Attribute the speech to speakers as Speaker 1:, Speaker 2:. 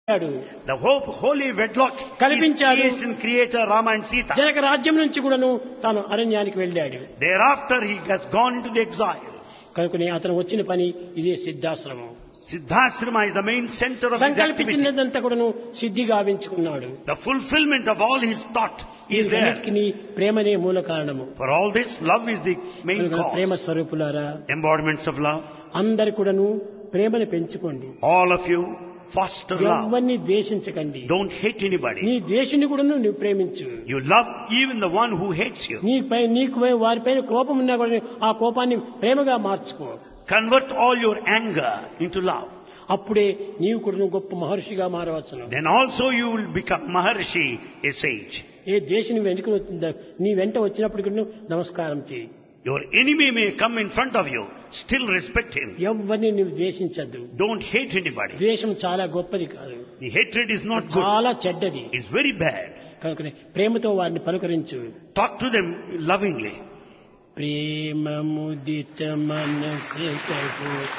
Speaker 1: చేశాడు
Speaker 2: The hope, holy wedlock is
Speaker 1: కల్పించాడు.
Speaker 2: creation creator Rama and Sita.
Speaker 1: Janaka రాజ్యం నుంచి కూడాను తాను అరణ్యానికి వెళ్ళాడు
Speaker 2: Thereafter he has gone into the exile.
Speaker 1: కనుకనే అతను వచ్చిన పని ఇదే సిద్ధాశ్రమం
Speaker 2: Siddhasrama is the main center of his activity.
Speaker 1: సంకల్పించినదంతా కూడాను సిద్ధి గావించుకున్నాడు
Speaker 2: The fulfillment of all his thought is there.
Speaker 1: వీటన్నిటికీ ప్రేమనే మూల కారణము
Speaker 2: For all this, love is the main
Speaker 1: కనుక ప్రేమ
Speaker 2: cause.
Speaker 1: స్వరూపులారా
Speaker 2: Embodiments of love.
Speaker 1: అందరు కూడాను ప్రేమను పెంచుకోండి
Speaker 2: All of you foster love.
Speaker 1: ఎవరిని ద్వేషించకండి
Speaker 2: Don't hate anybody.
Speaker 1: నీ ద్వేషుని కూడా నువ్వు ప్రేమించు
Speaker 2: You love even the one who hates you.
Speaker 1: నీపై నీకు వారిపైన కోపం ఉన్నా కూడా ఆ కోపాన్ని ప్రేమగా మార్చుకో
Speaker 2: Convert all your anger into love.
Speaker 1: అప్పుడే నీవు కూడా గొప్ప మహర్షిగా మారవచ్చును
Speaker 2: Then also you will become Maharshi, a sage.
Speaker 1: ఏ దేశం వెనుక వచ్చిందా నీ వెంట వచ్చినప్పటికీ నువ్వు నమస్కారం చేయి
Speaker 2: Your enemy may come in front of you. Still respect him.
Speaker 1: ఎవరిని నువ్వు ద్వేషించద్దు
Speaker 2: Don't hate anybody.
Speaker 1: ద్వేషం చాలా గొప్పది కాదు
Speaker 2: The hatred is not good.
Speaker 1: చాలా చెడ్డది
Speaker 2: It's very bad.
Speaker 1: కనుకనే ప్రేమతో వారిని పలుకరించు
Speaker 2: Talk to them lovingly.
Speaker 1: ప్రేమ ముదిత మనసు